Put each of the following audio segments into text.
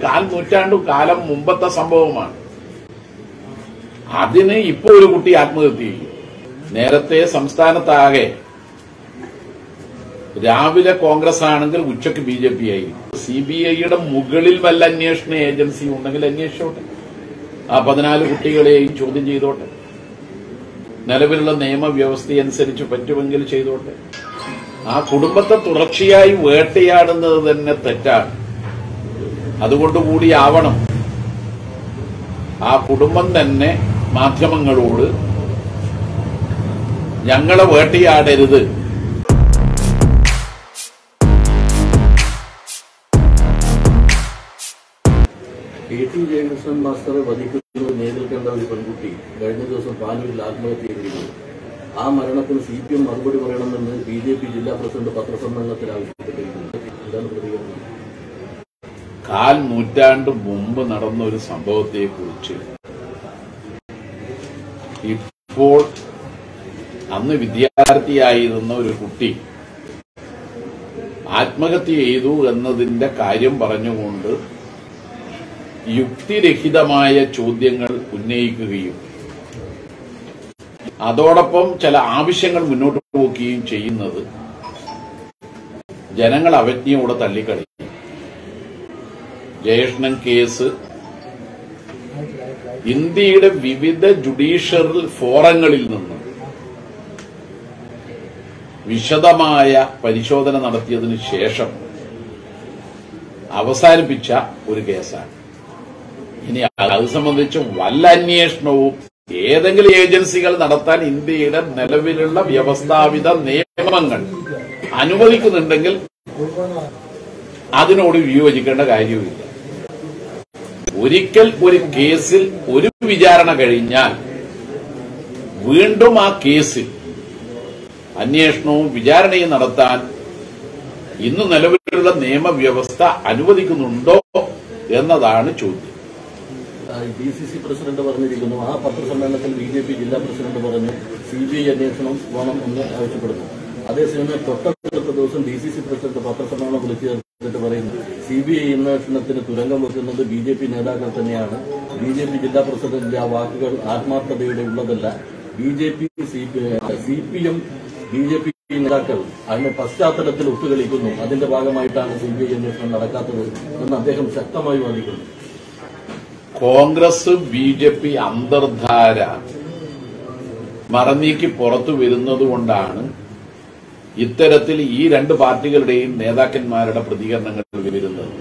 കാൽ നൂറ്റാണ്ടു കാലം മുമ്പത്തെ സംഭവമാണ് അതിന് ഇപ്പോ ഒരു കുട്ടി ആത്മഹത്യ ചെയ്യും നേരത്തെ സംസ്ഥാനത്താകെ രാവിലെ കോൺഗ്രസ് ആണെങ്കിൽ ഉച്ചയ്ക്ക് ബി ജെ പി ആയിരിക്കും സി ബി ഐയുടെ മുകളിൽ വല്ല അന്വേഷണ ഏജൻസി ഉണ്ടെങ്കിൽ അന്വേഷിച്ചോട്ടെ ആ പതിനാല് കുട്ടികളെയും ചോദ്യം ചെയ്തോട്ടെ നിലവിലുള്ള നിയമവ്യവസ്ഥ അനുസരിച്ച് പറ്റുമെങ്കിൽ ചെയ്തോട്ടെ ആ കുടുംബത്തെ തുടർച്ചയായി വേട്ടയാടുന്നത് തന്നെ തെറ്റാണ് അതുകൊണ്ടുകൂടിയാവണം ആ കുടുംബം തന്നെ മാധ്യമങ്ങളോട് ഞങ്ങളെ വേട്ടയാടരുത് കെ ടി ജയകൃഷ്ണൻ മാസ്റ്ററെ വധിക്കുന്നത് നേരിൽ കണ്ട ഒരു പെൺകുട്ടി കഴിഞ്ഞ ദിവസം പാനൂരിൽ ആത്മഹത്യ ചെയ്തിരുന്നു ആ മരണത്തിന് സി പി എം മറുപടി പറയണമെന്ന് ബി ജെ പി ജില്ലാ പ്രസിഡന്റ് പത്രസമ്മേളനത്തിൽ ആവശ്യപ്പെട്ടിരിക്കുന്നു എന്താണ് പ്രതികരണം കാൽ നൂറ്റാണ്ട് മുമ്പ് നടന്ന ഒരു സംഭവത്തെക്കുറിച്ച് ഇപ്പോൾ അന്ന് വിദ്യാർത്ഥിയായിരുന്ന ഒരു കുട്ടി ആത്മഹത്യ ചെയ്തു എന്നതിന്റെ കാര്യം പറഞ്ഞുകൊണ്ട് യുക്തിരഹിതമായ ചോദ്യങ്ങൾ ഉന്നയിക്കുകയും അതോടൊപ്പം ചില ആവശ്യങ്ങൾ മുന്നോട്ട് പോവുകയും ചെയ്യുന്നത് ജനങ്ങൾ അവജ്ഞയോടെ തള്ളിക്കളയും ജയകൃഷ്ണൻ കേസ് ഇന്ത്യയുടെ വിവിധ ജുഡീഷ്യറൽ ഫോറങ്ങളിൽ നിന്ന് വിശദമായ പരിശോധന നടത്തിയതിനു ശേഷം അവസാനിപ്പിച്ച ഒരു കേസാണ് ഇനി അത് സംബന്ധിച്ച് വല്ല അന്വേഷണവും ഏതെങ്കിലും ഏജൻസികൾ നടത്താൻ ഇന്ത്യയുടെ നിലവിലുള്ള വ്യവസ്ഥാപിത നിയമങ്ങൾ അനുവദിക്കുന്നുണ്ടെങ്കിൽ അതിനോട് വിയോജിക്കേണ്ട കാര്യവുമില്ല ഒരിക്കൽ ഒരു കേസിൽ ഒരു വിചാരണ കഴിഞ്ഞാൽ വീണ്ടും ആ കേസിൽ അന്വേഷണവും വിചാരണയും നടത്താൻ ഇന്ന് നിലവിലുള്ള നിയമവ്യവസ്ഥ അനുവദിക്കുന്നുണ്ടോ എന്നതാണ് ചോദ്യം ഡി സി സി പ്രസിഡന്റ് പറഞ്ഞിരിക്കുന്നു ആ പത്രസമ്മേളനത്തിൽ ബി ജെ പി ജില്ലാ പ്രസിഡന്റ് പറഞ്ഞു സി ബി ഐ അന്വേഷണം വേണം എന്ന് ആവശ്യപ്പെടുന്നു അതേസമയം തൊട്ടടുത്ത ദിവസം ഡി സി സി പ്രസിഡന്റ് പത്രസമ്മേളനം വിളിച്ചു ചേർത്തിട്ട് പറയുന്നു സി ബി ഐ അന്വേഷണത്തിന് തുരങ്കം വെക്കുന്നത് ബി ജെ പി നേതാക്കൾ തന്നെയാണ് ബി ജെ പി ജില്ലാ പ്രസിഡന്റിന്റെ ആ വാക്കുകൾ ആത്മാർത്ഥതയുടെ ഉള്ളതല്ല B J P C P M B J P നേതാക്കൾ അതിന്റെ പശ്ചാത്തലത്തിൽ ഒത്തുകളിക്കുന്നു അതിന്റെ ഭാഗമായിട്ടാണ് സി ബി ഐ അന്വേഷണം നടക്കാത്തത് എന്ന് അദ്ദേഹം ശക്തമായി വാദിക്കുന്നു കോൺഗ്രസ് ബി ജെ പി അന്തർധാര മറന്നീക്കി പുറത്തു വരുന്നതുകൊണ്ടാണ് ഇത്തരത്തിൽ ഈ രണ്ട് പാർട്ടികളുടെയും നേതാക്കന്മാരുടെ പ്രതികരണങ്ങൾ വരുന്നത്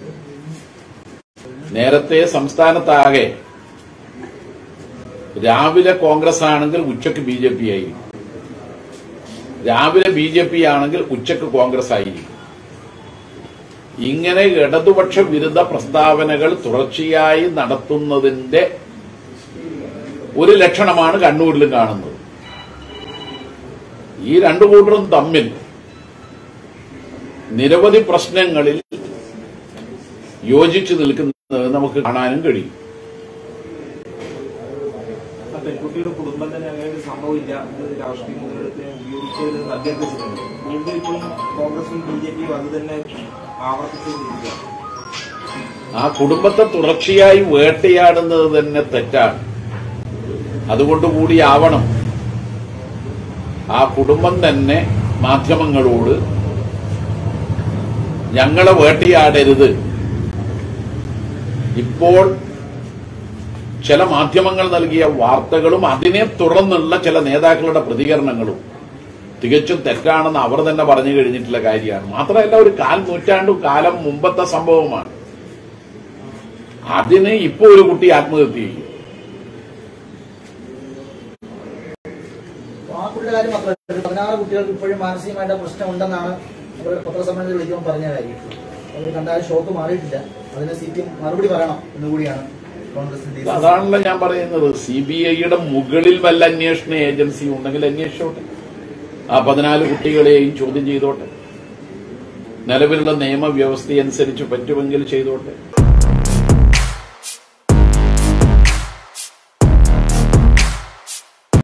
നേരത്തെ സംസ്ഥാനത്താകെ രാവിലെ കോൺഗ്രസ് ആണെങ്കിൽ ഉച്ചയ്ക്ക് ബി ജെ പി ആയിരിക്കും രാവിലെ ബി ജെ പി ആണെങ്കിൽ ഉച്ചയ്ക്ക് കോൺഗ്രസ് ആയിരിക്കും ഇങ്ങനെ ഇടതുപക്ഷ വിരുദ്ധ പ്രസ്താവനകൾ തുടർച്ചയായി നടത്തുന്നതിന്റെ ഒരു ലക്ഷണമാണ് കണ്ണൂരിലും കാണുന്നത് ഈ രണ്ടു കൂട്ടരും തമ്മിൽ നിരവധി പ്രശ്നങ്ങളിൽ യോജിച്ചു നിൽക്കുന്നത് നമുക്ക് കാണാനും കഴിയും ആ പെൺകുട്ടിയുടെ കുടുംബം തന്നെ അങ്ങനെ ഒരു സംഭവമില്ല ഇത് രാഷ്ട്രീയ മുതലെടുപ്പിനെ ഉപയോഗിച്ചത് അഭ്യർത്ഥിച്ചിട്ടുണ്ട് വീണ്ടും ഇപ്പോഴും കോൺഗ്രസും ബി ജെ പിയും അത് തന്നെ ആവർത്തിച്ചുകൊണ്ടിരിക്കുകയാണ് ആ കുടുംബത്തെ തുടർച്ചയായി വേട്ടയാടുന്നത് തന്നെ തെറ്റാണ് അതുകൊണ്ടുകൂടിയാവണം ആ കുടുംബം തന്നെ മാധ്യമങ്ങളോട് ഞങ്ങളെ വേട്ടയാടരുത് ഇപ്പോൾ ചില മാധ്യമങ്ങൾ നൽകിയ വാർത്തകളും അതിനെ തുടർന്നുള്ള ചില നേതാക്കളുടെ പ്രതികരണങ്ങളും തികച്ചും തെറ്റാണെന്ന് അവർ തന്നെ പറഞ്ഞു കഴിഞ്ഞിട്ടുള്ള കാര്യമാണ് മാത്രമല്ല ഒരു കാൽ നൂറ്റാണ്ടു കാലം മുമ്പത്തെ സംഭവമാണ് അതിന് ഇപ്പോ ഒരു കുട്ടി ആത്മഹത്യ ചെയ്യും ആ കുട്ടിയുടെ കാര്യം മാത്രമല്ല പതിനാറ് കുട്ടികൾക്ക് ഇപ്പോഴും മാനസികമായിട്ട് പ്രശ്നമുണ്ടെന്നാണ് അവർ പത്രസമ്മേളനത്തിൽ വിളിക്കുമ്പോൾ പറഞ്ഞ കാര്യം അവർ കണ്ടാൽ ഷോക്ക് മാറിയിട്ടില്ല അതിന് സി പി എം മറുപടി പറയണം എന്നുകൂടിയാണ് കോൺഗ്രസിന്റെ അതാണല്ലോ ഞാൻ പറയുന്നത് സി ബി ഐയുടെ മുകളിൽ വല്ല അന്വേഷണ ഏജൻസി ഉണ്ടെങ്കിൽ അന്വേഷിച്ചോട്ടെ ആ പതിനാല് കുട്ടികളെയും ചോദ്യം ചെയ്തോട്ടെ നിലവിലുള്ള നിയമവ്യവസ്ഥ അനുസരിച്ച് പറ്റുമെങ്കിൽ ചെയ്തോട്ടെ